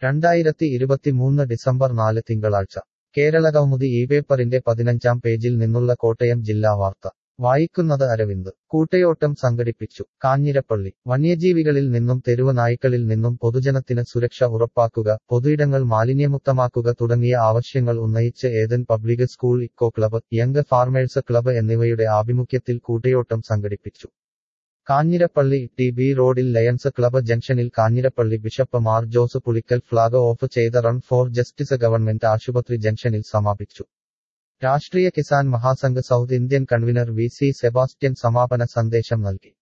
രണ്ടായിരത്തി ഇരുപത്തിമൂന്ന് ഡിസംബർ നാല് തിങ്കളാഴ്ച കേരള കൗമുദി ഈ പേപ്പറിന്റെ പതിനഞ്ചാം പേജിൽ നിന്നുള്ള കോട്ടയം ജില്ലാ വാർത്ത വായിക്കുന്നത് അരവിന്ദ് കൂട്ടയോട്ടം സംഘടിപ്പിച്ചു കാഞ്ഞിരപ്പള്ളി വന്യജീവികളിൽ നിന്നും തെരുവ് നായ്ക്കളിൽ നിന്നും പൊതുജനത്തിന് സുരക്ഷ ഉറപ്പാക്കുക പൊതുയിടങ്ങൾ മാലിന്യമുക്തമാക്കുക തുടങ്ങിയ ആവശ്യങ്ങൾ ഉന്നയിച്ച് Ethan public school eco club young farmers club എന്നിവയുടെ ആഭിമുഖ്യത്തിൽ കൂട്ടയോട്ടം സംഘടിപ്പിച്ചു കാഞ്ഞിരപ്പള്ളി ടി ബി റോഡിൽ ലയൺസ് ക്ലബ്ബ് ജംഗ്ഷനിൽ Kanjirappally bishop Mar Jose Pulickal flag off ചെയ്ത റൺ ഫോർ ജസ്റ്റിസ് ഗവൺമെന്റ് ആശുപത്രി ജംഗ്ഷനിൽ സമാപിച്ചു Rashtriya Kisan Mahasangh South Indian convener V C Sebastian സമാപന സന്ദേശം നൽകി